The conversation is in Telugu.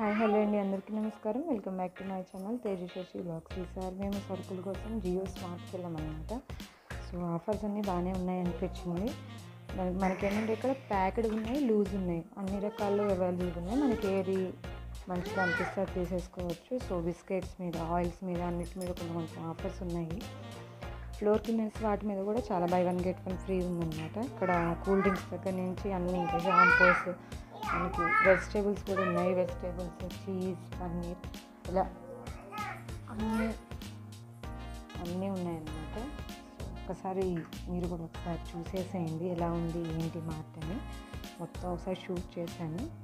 హాయ్ హలో అండి అందరికీ నమస్కారం welcome back to my channel Tejaswi blogs ఈసారి మేము సరుకుల కోసం జియో స్మార్ట్కి వెళ్ళామన్నమాట సో ఆఫర్స్ అన్నీ బాగానే ఉన్నాయి అనిపించింది మన- మనకేంటంటే ఇక్కడ ప్యాకెడ్ ఉన్నాయి లూజ్ ఉన్నాయి అన్ని రకాలు అవైలబుల్గా ఉన్నాయి మనకి ఏది మంచిగా అనిపిస్తే అది తీసేసుకోవచ్చు సో బిస్కెట్స్ మీద ఆయిల్స్ మీద అన్నిటి మీద కొంచెం కొంచెం ఆఫర్స్ ఉన్నాయి ఫ్లోర్ క్లీనర్స్ వాటి మీద కూడా చాలా buy one get one free ఉందన్నమాట ఇక్కడ కూల్ డ్రింక్స్ దగ్గర నుంచి అన్ని ఇంకా షాంపూస్ మనకి వెజిటేబుల్స్ కూడా ఉన్నాయి వెజిటేబుల్స్ చీజ్ పన్నీర్ ఇలా అన్నీ అన్నీ ఉన్నాయన్నమాట ఒకసారి మీరు కూడా ఒకసారి చూసేసేయండి ఎలా ఉంది ఏంటి మార్ట్ అని మొత్తం ఒకసారి షూట్ చేశాను